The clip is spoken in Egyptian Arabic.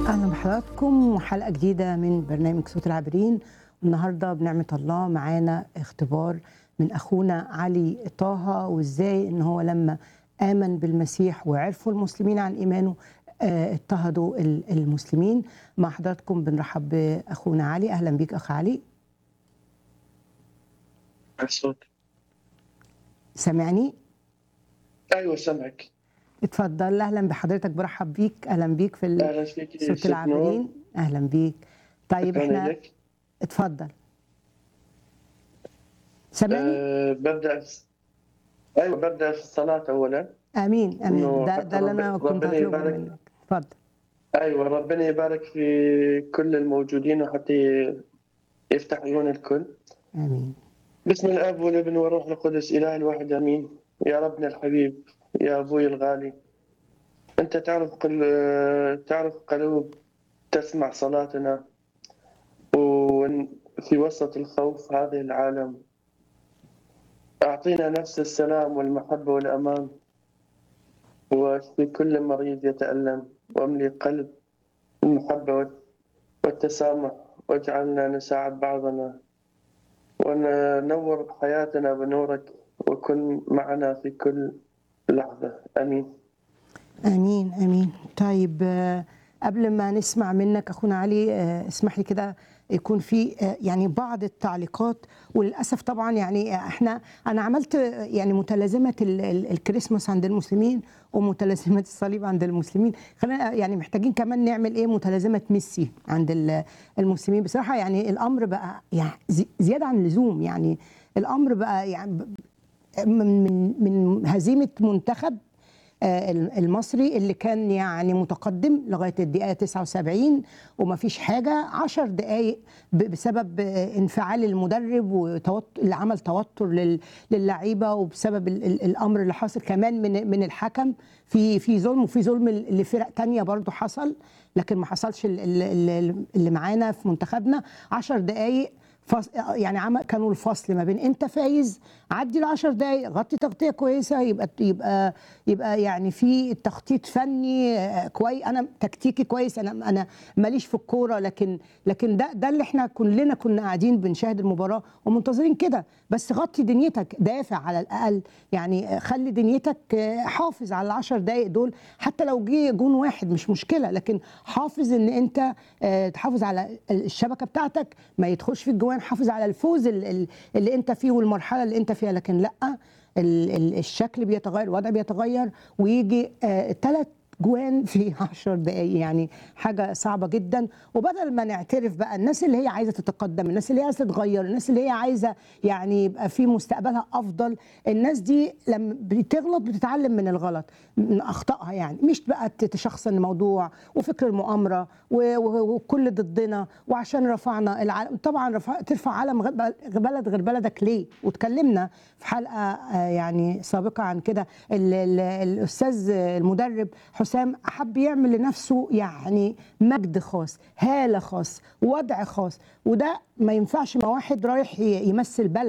اهلا بحضراتكم حلقه جديده من برنامج صوت العابرين النهارده بنعمه الله معانا اختبار من اخونا علي طه وازاي ان هو لما امن بالمسيح وعرفوا المسلمين عن ايمانه آه، اضطهدوا ال- المسلمين مع حضراتكم بنرحب باخونا علي اهلا بيك اخ علي الصوت سامعني ايوه سامعك اتفضل اهلا بحضرتك برحب بيك اهلا بيك في ال- اهلا فيك صوت ست نور العابرين اهلا بيك طيب شكراً احنا لك. اتفضل سامعني أه ببدا ايوه ببدا في الصلاه اولا امين امين إنه ده حتى ده اللي انا رب- كنت ربنا هطلبه يبارك. منك اتفضل ايوه ربنا يبارك في كل الموجودين وحتى يفتح عيون الكل امين بسم الاب والابن والروح القدس اله الواحد امين يا ربنا الحبيب يا ابوي الغالي انت تعرف قل... تعرف قلوب تسمع صلاتنا وفي وسط الخوف هذه العالم اعطينا نفس السلام والمحبه والامان واشفي كل مريض يتالم واملي قلب المحبه والتسامح واجعلنا نساعد بعضنا وننور حياتنا بنورك وكن معنا في كل لحظة آمين امين امين طيب آه، قبل ما نسمع منك اخونا علي آه، اسمح لي كده يكون في آه، يعني بعض التعليقات وللاسف طبعا يعني احنا انا عملت آه، يعني متلازمه ال- ال- الكريسماس عند المسلمين ومتلازمه الصليب عند المسلمين خلينا يعني محتاجين كمان نعمل ايه متلازمه ميسي عند ال- المسلمين بصراحه يعني الامر بقى يعني زي- زياده عن اللزوم يعني الامر بقى يعني ب- من من من هزيمه منتخب آه، المصري اللي كان يعني متقدم لغايه الدقيقه 79 وما فيش حاجه 10 دقائق ب- بسبب آه، انفعال المدرب وتوتر اللي عمل توتر لل- للعيبه وبسبب ال- ال- الامر اللي حاصل كمان من من الحكم في في ظلم وفي ظلم لفرق تانية برضو حصل لكن ما حصلش ال- ال- ال- اللي معانا في منتخبنا 10 دقائق فص... يعني عمل كانوا الفصل ما بين انت فايز عدي ال 10 دقائق غطي تغطيه كويسه يبقى يبقى يبقى يعني في تخطيط فني آه، كويس انا تكتيكي كويس انا انا ماليش في الكوره لكن لكن ده ده اللي احنا كلنا كنا قاعدين بنشاهد المباراه ومنتظرين كده بس غطي دنيتك دافع على الاقل يعني آه، خلي دنيتك آه، حافظ على ال 10 دقائق دول حتى لو جه جون واحد مش مشكله لكن حافظ ان انت آه، تحافظ على الشبكه بتاعتك ما يدخلش في الجوان حافظ على الفوز ال- ال- اللي انت فيه والمرحله اللي انت فيها لكن لا ال- ال- الشكل بيتغير الوضع بيتغير ويجي ثلاث جوان في 10 دقايق يعني حاجه صعبه جدا وبدل ما نعترف بقى الناس اللي هي عايزه تتقدم الناس اللي هي عايزه تتغير الناس اللي هي عايزه يعني يبقى في مستقبلها افضل الناس دي لما بتغلط بتتعلم من الغلط من اخطائها يعني مش بقى تشخصن الموضوع وفكر المؤامره و- و- وكل ضدنا وعشان رفعنا العالم طبعا رفع ترفع علم غ- بلد غير بلدك ليه واتكلمنا في حلقه آه، يعني سابقه عن كده ال- ال- الاستاذ المدرب حسام حب يعمل لنفسه يعني مجد خاص هاله خاص وضع خاص وده ما ينفعش مع واحد رايح ي- يمثل بلد